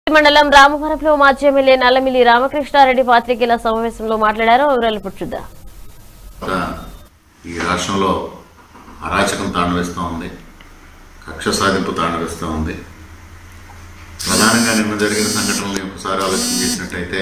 మండలం రామవరంలో మాజీ ఎమ్మెల్యే నల్లమిల్లి రామకృష్ణారెడ్డి పాత్రికేయుల సమావేశంలో మాట్లాడారు వివరాలు ఇప్పుడు చూద్దాం ఈ రాష్ట్రంలో అరాచకం తాండవిస్తూ ఉంది కక్ష సాధింపు తాండవిస్తూ ఉంది ప్రధానంగా నిన్న జరిగిన సంఘటనలు ఒకసారి ఆలోచన చేసినట్టయితే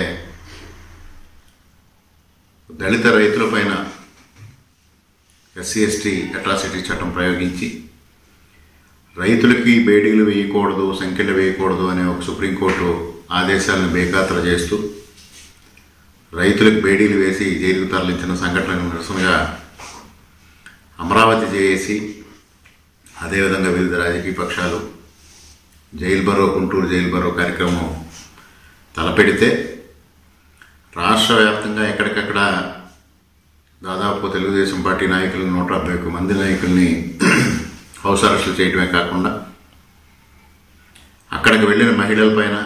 దళిత రైతులపైన ఎస్సీ ఎస్టీ అట్రాసిటీ చట్టం ప్రయోగించి రైతులకి బేడీలు వేయకూడదు సంఖ్యలు వేయకూడదు అనే ఒక సుప్రీంకోర్టు ఆదేశాలను బేఖాతరు చేస్తూ రైతులకు బేడీలు వేసి జైలుకు తరలించిన సంఘటనకు నిరసనగా అమరావతి జేఏసి అదేవిధంగా వివిధ రాజకీయ పక్షాలు జైలు బరో గుంటూరు జైలు బరో కార్యక్రమం తలపెడితే రాష్ట్ర వ్యాప్తంగా ఎక్కడికక్కడ దాదాపు తెలుగుదేశం పార్టీ నాయకులు నూట డెబ్బై ఒక్క మంది నాయకుల్ని హౌస్ అరెస్టులు చేయడమే కాకుండా అక్కడికి వెళ్ళిన మహిళలపైన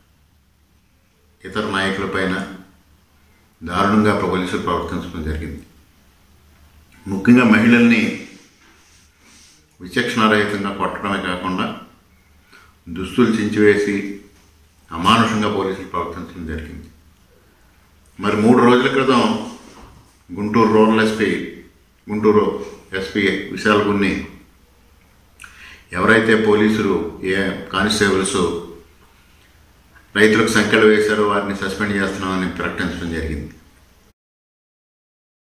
ఇతర నాయకులపైన దారుణంగా పోలీసులు ప్రవర్తించడం జరిగింది ముఖ్యంగా మహిళల్ని విచక్షణారహితంగా కొట్టడమే కాకుండా దుస్తులు చించివేసి అమానుషంగా పోలీసులు ప్రవర్తించడం జరిగింది మరి మూడు రోజుల క్రితం Guntur rural SP Guntur SP Vishal Gunni ఎవరైతే పోలీసులు ఏ కానిస్టేబుల్స్ రైతులకు సంఖ్యలు వేశారో వారిని సస్పెండ్ చేస్తున్నామని ప్రకటించడం జరిగింది